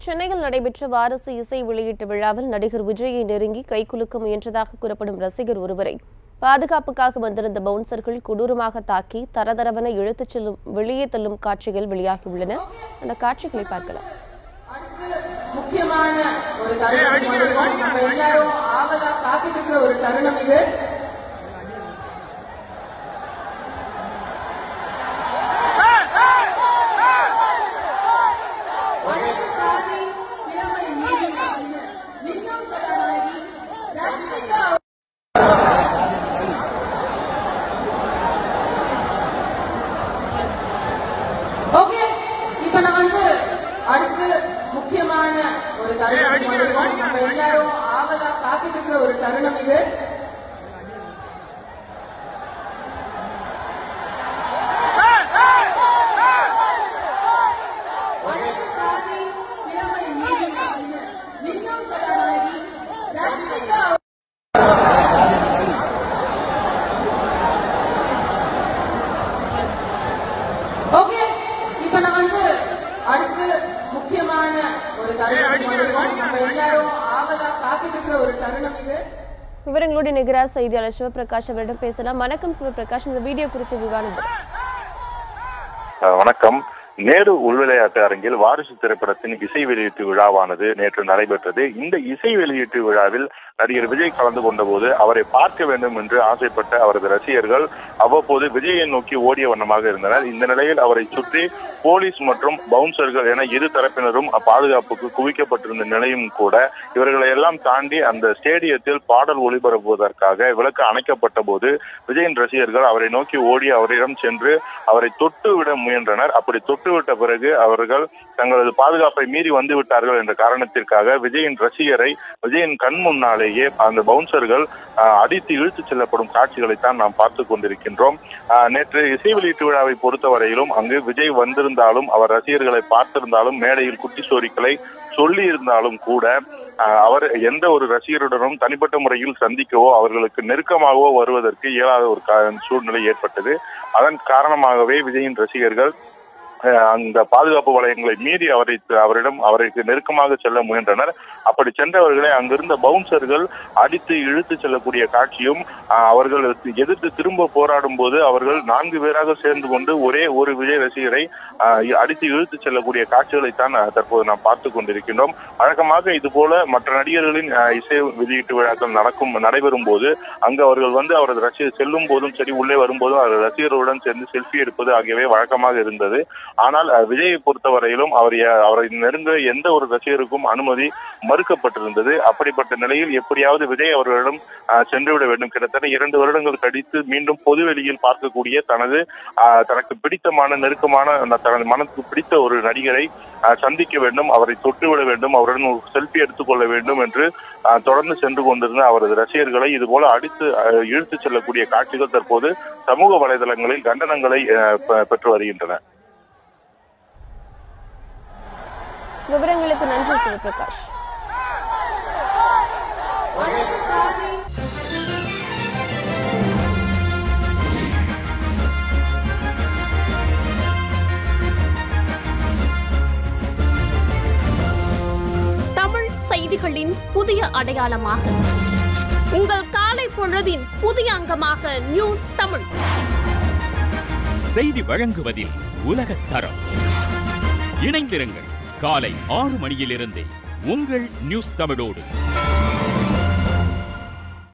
சென்னையில் நடைபெற்ற வாரசு இசை வெளியீட்டு விழாவில் நடிகர் விஜயை நெருங்கி கைகுலுக்க முயன்றதாக கூறப்படும் ரசிகர் ஒருவரை பாதுகாப்புக்காக வந்திருந்த பவுன்சர்கள் கொடூரமாக தாக்கி தரதரவென இழுத்துச் செல்லும் வெளியே தள்ளும் காட்சிகள் வெளியாகியுள்ளன அந்த காட்சிகளை பார்க்கலாம் முக்கியமான ஒரு தருணம் இது வந்திருக்கும். நம்ம எல்லாரும் ஆவலா காத்துட்டு இருக்கிற ஒரு தருணம் இது உனக்கு சாதி, இளமை நீதி அப்படின்னு மின்னும் கதாநாயகி ரஷ்மிகா ஓகே இப்ப நான் வந்து அடுத்து முக்கியமான ஒரு தருணம் இது வந்திருக்கும். நம்ம எல்லாரும் ஆவலா காத்துட்டு இருக்கிற ஒரு தருணம் இது உனக்கு சாதி, இளமை நீதி அப்படின்னு மின்னும் கதாநாயகி ரஷ்மிகா ஓகே இப்ப நான் வந்து அடுத்து முக்கியமான ஒரு தருணம் இது வந்திருக்கும். நம்ம எல்லாரும் ஆவலா காத்துட்டு இருக்கிற ஒரு தருணம் இது விவரங்களோடு நிகரார் செய்தியாளர் சிவபிரகாஷ் அவரிடம் பேசலாம் வணக்கம் சிவபிரகாஷ் இந்த வீடியோ குறித்து விவாதம் அஹ் வணக்கம் நேரு உள்விளையாட்டு அரங்கில் வாரிசு திரைப்படத்தின் இசை வெளியீட்டு விழாவானது நேற்று நடைபெற்றது இந்த இசை வெளியீட்டு விழாவில் நடிகர் விஜய் கலந்து கொண்டபோது அவரை பார்க்க வேண்டும் என்று ஆசைப்பட்ட அவரது ரசிகர்கள் அவ்வப்போது விஜயை நோக்கி ஓடிய வண்ணமாக இருந்தனர் இந்த நிலையில் அவரை சுற்றி போலீஸ் மற்றும் பவுன்சர்கள் என இரு தரப்பினரும் பாதுகாப்புக்கு குவிக்கப்பட்டிருந்த நிலையும் கூட இவர்களை எல்லாம் தாண்டி அந்த ஸ்டேடியத்தில் பாடல் ஒளிபரப்புவதற்காக விளக்கு அணைக்கப்பட்ட போது விஜயின் ரசிகர்கள் அவரை நோக்கி ஓடி அவரிடம் சென்று அவரை தொட்டு விட முயன்றனர் அப்படி தொட்டு விட்ட பிறகு அவர்கள் தங்களது பாதுகாப்பை மீறி வந்து விட்டார்கள் என்ற காரணத்திற்காக விஜயின் ரசிகரை விஜயின் கண் முன்னாலேயே அந்த பவுன்சர்கள் ஆஹ், அடித்து இழுத்துச் செல்லப்படும் காட்சிகளைத்தான் நாம் பார்த்து கொண்டிருக்கின்றோம் ஆஹ், நேற்று இசை வெளியீட்டு விழாவை பொறுத்தவரையிலும் அங்கு விஜய் வந்திருந்தாலும் அவர் ரசிகர்களை பார்த்திருந்தாலும் மேடையில் குட்டி சோரிகளை சொல்லி இருந்தாலும் கூட ஆஹ், அவர் எந்த ஒரு ரசிகருடனும் தனிப்பட்ட முறையில் சந்திக்கவோ அவர்களுக்கு நெருக்கமாகவோ வருவதற்கு இயலாத ஒரு கா- சூழ்நிலை ஏற்பட்டது அதன் காரணமாகவே விஜயின் ரசிகர்கள் அஹ், அந்த பாதுகாப்பு வளையங்களை மீறி அவரை அவரிடம் அவருக்கு நெருக்கமாக செல்ல முயன்றனர் அப்படி சென்றவர்களை அங்கிருந்த பவுன்சர்கள் அடித்து இழுத்து செல்லக்கூடிய காட்சியும் அஹ், அவர்கள் எதிர்த்து திரும்ப போராடும் போது அவர்கள் நான்கு பேராக சேர்ந்து கொண்டு ஒரே ஒரு விஜய் ரசிகரை அஹ், அடித்து இழுத்து செல்லக்கூடிய காட்சிகளைத்தான் அஹ், தற்போது நாம் பார்த்து கொண்டிருக்கின்றோம் வழக்கமாக இது போல மற்ற நடிகர்களின் அஹ், இசை வெளியீட்டு விழாக்கள் நடக்கும் நடைபெறும் போது அங்கு அவர்கள் வந்து அவரது ரசிகர் செல்லும் போதும் சரி உள்ளே வரும்போதும் அவரது ரசிகர்களுடன் சேர்ந்து செல்ஃபி எடுப்பது ஆகியவை வழக்கமாக இருந்தது ஆனால் அஹ், விஜயை பொறுத்தவரையிலும் அவர் ய- அவரை நெருங்க எந்த ஒரு ரசிகருக்கும் அனுமதி மறுக்கப்பட்டிருந்தது அப்படிப்பட்ட நிலையில் எப்படியாவது விஜய் அவர்களிடம் அஹ், சென்றுவிட வேண்டும் கிட்டத்தட்ட இரண்டு வருடங்கள் கழித்து மீண்டும் பொதுவெளியில் பார்க்கக்கூடிய தனது அஹ், தனக்கு பிடித்தமான நெருக்கமான அந்த தனது மனதுக்கு பிடித்த ஒரு நடிகரை அஹ், சந்திக்க வேண்டும் அவரை தொட்டுவிட வேண்டும் அவருடன் ஒரு செல்ஃபி எடுத்துக்கொள்ள வேண்டும் என்று அஹ், தொடர்ந்து சென்று கொண்டிருந்த அவரது ரசிகர்களை இதுபோல அடித்து அஹ், இழுத்துச் செல்லக்கூடிய காட்சிகள் தற்போது சமூக வலைதளங்களில் கண்டனங்களை அஹ், பெ- பெற்று வருகின்றன விவரங்களுக்கு நன்றி சிவபிரகாஷ் உனக்கு சாதி தமிழ் செய்திகளின் புதிய அடையாளமாக உங்கள் காலை பொழுதின் புதிய அங்கமாக நியூஸ் தமிழ் செய்தி வழங்குவதில் உலகத் தரம் இணைந்திருங்கள் காலை ஆறு மணியிலிருந்தே உங்கள் நியூஸ் தமிழோடு